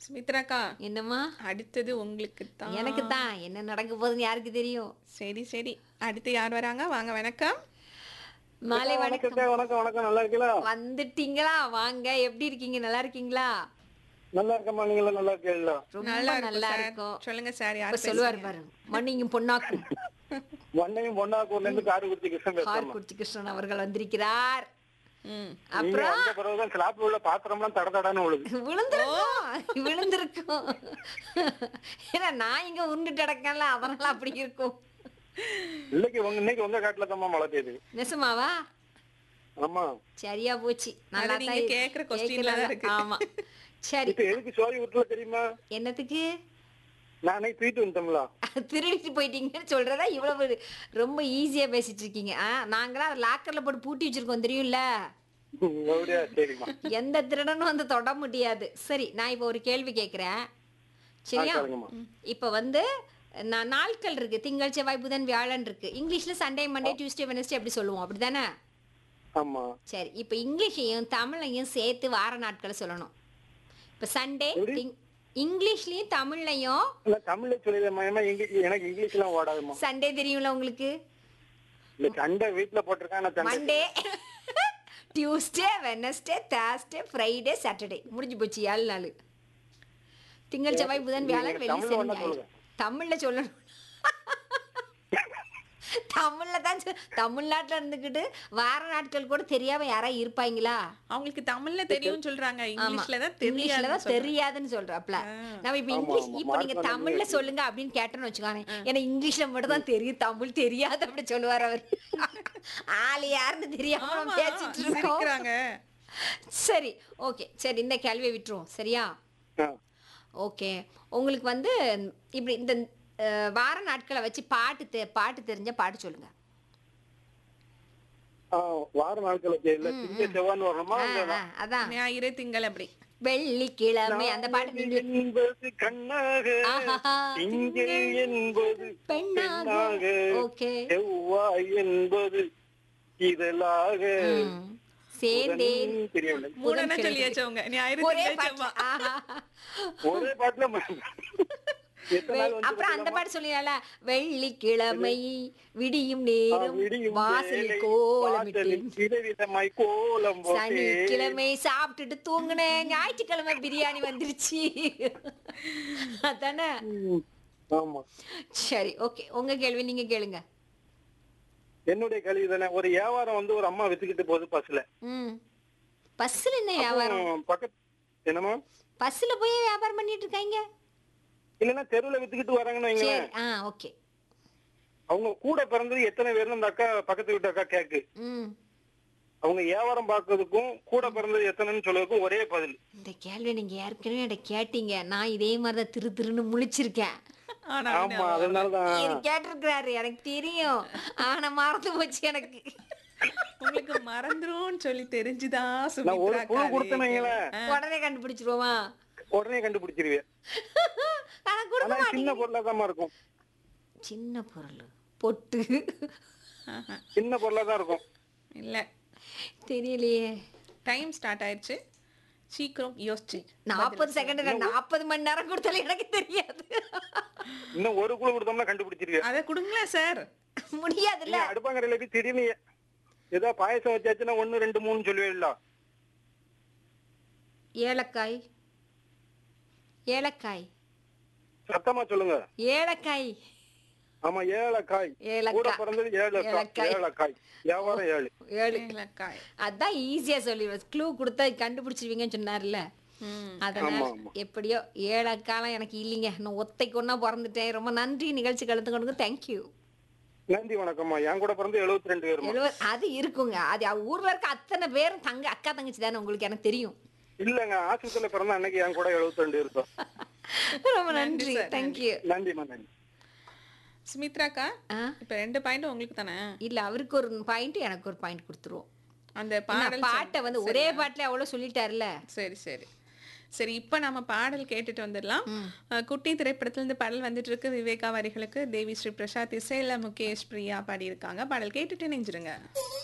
சுமித்ராக்கா என்னம்மா அடுத்தது உங்களுக்கு தான் எனக்கு தான் என்ன நடக்க போகுதுன்னு யாருக்கு தெரியும் சரி சரி அடுத்து யார் வராங்க வாங்க வணக்கம் மாலை வணக்கம் வணக்கம் வணக்கம் வணக்கம் நல்லா இருக்கீங்களா வந்துட்டீங்களா வாங்க எப்படி இருக்கீங்க நல்லா இருக்கீங்களா நல்லா இருக்கம்மா நீங்களும் நல்லா இருக்கீங்களா ரொம்ப நல்லா நல்லா இருக்கும் இருக்கும் சார் சொல்லுங்க சார் இப்ப யார் சொல்லுவாரு பாரு மண்ணிங்க பொன்னாக்கும் வண்ணையும் பொன்னாக்கூர்ல இருந்து காரைக்குடி கிருஷ்ணன் பேசுறேன் கார்குச்சி கிருஷ்ணன் அவர்கள் வந்திருக்கிறார் ம் நீங்க அப்புறம் வந்த பிறகுதான் ஸ்லாப்ல உள்ள பாத்திரம்லாம் தட தடன்னு விழுது விழுந்திருக்கும் விழுந்திருக்கும் ஏன்னா நான் இங்க உருண்டுட்டு கிடக்கேன்ல அதனால அப்படி இருக்கும் இன்னைக்கு உங்க இன்னைக்கு உங்க காட்டுல தான் மழை பெய்யுது நெசமாவா ஆமா சரியா போச்சு நல்லா அது நீங்க தான் கேக்குற questionல தான் இருக்கு. ஆமா சரி இப்ப எதுக்கு சோரி விட்டுல தெரியுமா என்னத்துக்கு நானே ட்வீட் வந்துட்டோம்ல திருடிட்டு போயிட்டீங்கன்னு சொல்றதா இவ்வளவு ரொம்ப ஈஸியா பேசிட்டு இருக்கீங்க ஆ, நாங்களாம் அதை லாக்கர்ல போட்டு பூட்டி வச்சிருக்கோம் தெரியும்ல அப்படியா சரிம்மா எந்த திருடனும் வந்து தொட முடியாது சரி நான் இப்போ ஒரு கேள்வி கேட்குறேன் சரியா ஆ, கேளுங்கம்மா. இப்போ வந்து நான் நாட்கள் இருக்கு திங்கள் செவ்வாய் புதன் வியாழன் இருக்கு இங்கிலீஷ்ல சண்டே மண்டே டியூஸ்டே வெனஸ்டே அப்படி சொல்லுவோம் அப்படிதானே ஆமா சரி இப்போ இங்கிலீஷையும் தமிழையும் சேர்த்து வார நாட்களை சொல்லணும் இப்போ சண்டே திங் இங்கிலீஷ்லயும் தமிழ்லையும் இல்ல தமிழ்ல சொல்லிடுமா எனக்கு இங்கிலீஷ் எல்லாம் ஓடாதுமா சண்டே தெரியும்ல உங்களுக்கு இந்த சண்டை வீட்டுல போட்டிருக்கேன் நான் சண்டை Monday Tuesday Wednesday Thursday Friday Saturday முடிஞ்சு போச்சு ஏழு நாள் திங்கள் செவ்வாய் புதன் வியாழன் நீங்க வெள்ளி தமிழ்ல சனி ஒண்ணா ஞாயிறு சொல்லுங்க. தமிழ்ல சொல்லணும் தமிழ்ல தான் சொ- தமிழ்நாட்டுல இருந்துக்கிட்டு வார நாட்கள் கூட தெரியாம யாரா இருப்பாங்களா அவங்களுக்கு தமிழ்ல தெரியும்னு சொல்றாங்க ஆமா இங்கிலீஷ்ல தான் இங்கிலீஷ்ல தெரியாது தான் தெரியாதுன்னு சொல்றாப்ல நம்ம இப்ப ஆமா, இங்கிலீஷ் ஆமா. இப்ப நீங்க மார்க் தமிழ்ல சொல்லுங்க அப்படின்னு கேட்டோன்னு வச்சுக்கோங்க ஏன்னா இங்கிலீஷ்ல மட்டும் தான் தெரியும் தமிழ் தெரியாது அப்படி சொல்லுவார் அவர் ஆளு யாருன்னு தெரியாம நம்ம பேசிட்டு இருக்கோம் சிரிக்கிறாங்க சரி ஓகே சரி இந்த கேள்வியை விட்டுருவோம் சரியா ஆ. ஓகே உங்களுக்கு வந்து இப்படி இந்த அஹ், வார நாட்களை வச்சு பாட்டு தெ பாட்டு தெரிஞ்ச பாட்டு சொல்லுங்க ஆ, வார நாட்கள் வச்சு இல்ல திங்க செவ்வான்னு வரணுமா ஆ, இல்ல ஆ, அதான் ஞாயிறு திங்கள் அப்படி வெள்ளிக்கிழமை அந்த பாட்டு நீங்க என்பது கண்ணாக ஆஹாஹா. திங்கள் என்பது பெண்ணாக பெண்ணாக ஓகே செவ்வாய் என்பது இதழாக ம். சேர்ந்தேன் புதன் தெரியவில்லை மூணுன்னா சொல்லியாச்சு அவங்க ஞாயிறு ஒரே திங்கள் பாட்டு செவ்வாய் ஆஹா. ஒரே பாட்டுல ம- எத்தனை நாள் வந்து அப்புறம் அந்த பாட்டு சொல்லிடல வெள்ளிக்கிழமை விடியும் ஆ, நேரம் விடியும் வாசலில் வேளை, கோலமிட்டேன் வாசலில் விதவிதமாய் கோலம் போட்டேன் சனிக்கிழமை சாப்பிட்டுட்டு தூங்குனேன் ஞாயிற்றுக்கிழமை பிரியாணி வந்துருச்சு அதானே ம், ஆமா சரி ஓகே உங்க கேள்வி நீங்க கேளுங்க என்னுடைய கல்வி தானே ஒரு வியாபாரம் வந்து ஒரு அம்மா வித்துக்கிட்டு போகுது பஸ்ல ம் பஸ்ல என்ன வியாபாரம் அப்புறம் பக்கத்து என்னமா பஸ்ல போய் வியாபாரம் பண்ணிட்டு இருக்காங்க இல்லன்னா தெருவுல வித்துக்கிட்டு வராங்கன்னு வைங்களேன் சரி ஆ ஓகே அவங்க கூட பிறந்தது எத்தனை பேர்னு அந்த அக்கா பக்கத்து வீட்டு அக்கா கேக்கு ம் அவங்க வியாபாரம் பார்க்கறதுக்கும் கூட பிறந்தது எத்தனைன்னு சொல்றதுக்கும் ஒரே பதில் இந்த கேள்வி நீங்க ஏற்கனவே என்கிட்ட கேட்டீங்க நான் இதே மாதிரி தான் திரு திருன்னு முழிச்சிருக்கேன் ஆனா ஆமா அதனாலதான் இது கேட்டிருக்கிறாரு எனக்கு தெரியும் ஆனா மறந்து போச்சு எனக்கு உங்களுக்கு மறந்துரும்னு சொல்லி தெரிஞ்சுதான் நான் ஒரு சுமித்ரா குழு அக்கா கொடுத்தேன்னு அதே வைங்களேன் உடனே கண்டுபிடிச்சிருவோமா உடனே கண்டுபிடிச்சிருவேன் ஆனா கொடுக்க ஆனா சின்ன பொருளா தான் இருக்கும் சின்ன பொருள் பொட்டு ஆஹா. சின்ன பொருளா தான் இருக்கும் இல்ல தெரியலையே டைம் ஸ்டார்ட் ஆயிடுச்சு சீக்கிரம் யோசிச்சு நாற்பது செகண்ட் நாற்பது மணி நேரம் கொடுத்தாலும் எனக்கு தெரியாது இன்னும் ஒரு குழு கொடுத்தோம்னா கண்டுபிடிச்சிருவேன் அதை கொடுங்களேன் சார் முடியாதுல்ல நீங்க அடுப்பாங்கரையில போய் திடீர்னு ஏதோ பாயசம் வச்சாச்சுன்னா ஒண்ணு ரெண்டு மூணு சொல்லுவேன்ல ஏலக்காய் ஏலக்காய் சத்தமா சொல்லுங்க ஏலக்காய் ஆமா ஏலக்காய் ஏலக்காய். கூட பிறந்தது ஏலக்காய் ஏலக்காய். ஏலக்காய் வியாபாரம் ஏழு ஏழு ஏலக்காய் அதான் ஈஸியா சொல்லிடுவேன் க்ளூ கொடுத்தா கண்டுபிடிச்சிருவீங்கன்னு சொன்னார்ல ம். அதனால ஆமா, ஆமா. எப்படியோ ஏழக்காலம் எனக்கு இல்லைங்க நான் ஒத்தைக்கு ஒன்றா பிறந்துட்டேன் ரொம்ப நன்றி நிகழ்ச்சி கலந்து கொண்டு தேங்க்யூ நன்றி வணக்கம்மா என் கூட பிறந்து எழுபத்தி ரெண்டு பேருமா எழுவ அது இருக்குங்க அது அவ ஊர்ல இருக்க அத்தனை பேரும் தங்க அக்கா தங்கச்சி தானே உங்களுக்கு எனக்கு தெரியும் இல்லங்க ஆஸ்பத்திரியில பிறந்த அன்னைக்கு என் கூட எழுபத்தி ரெண்டு இருக்கும் ரொம்ப நன்றி sir, தேங்க்யூ நன்றிம்மா நன்றி சுமித்ராக்கா ஆ இப்ப ரெண்டு பாயிண்ட் உங்களுக்கு தானே இல்ல அவருக்கு ஒரு பாயிண்ட் எனக்கு ஒரு பாயிண்ட் கொடுத்துருவோம் அந்த என்ன, பாடல் பாட்டை வந்து ஒரே பாட்டுல அவ்வளவு சொல்லிட்டாருல்ல சரி சரி சரி இப்போ நம்ம பாடல் கேட்டுட்டு வந்துடலாம் அஹ், குட்டி திரைப்படத்திலிருந்து பாடல் வந்துட்டு இருக்கு விவேகா வரிகளுக்கு தேவி ஸ்ரீ பிரசாத் இசையில முகேஷ் பிரியா பாடியிருக்காங்க பாடல் கேட்டுட்டு நெஞ்சிருங்க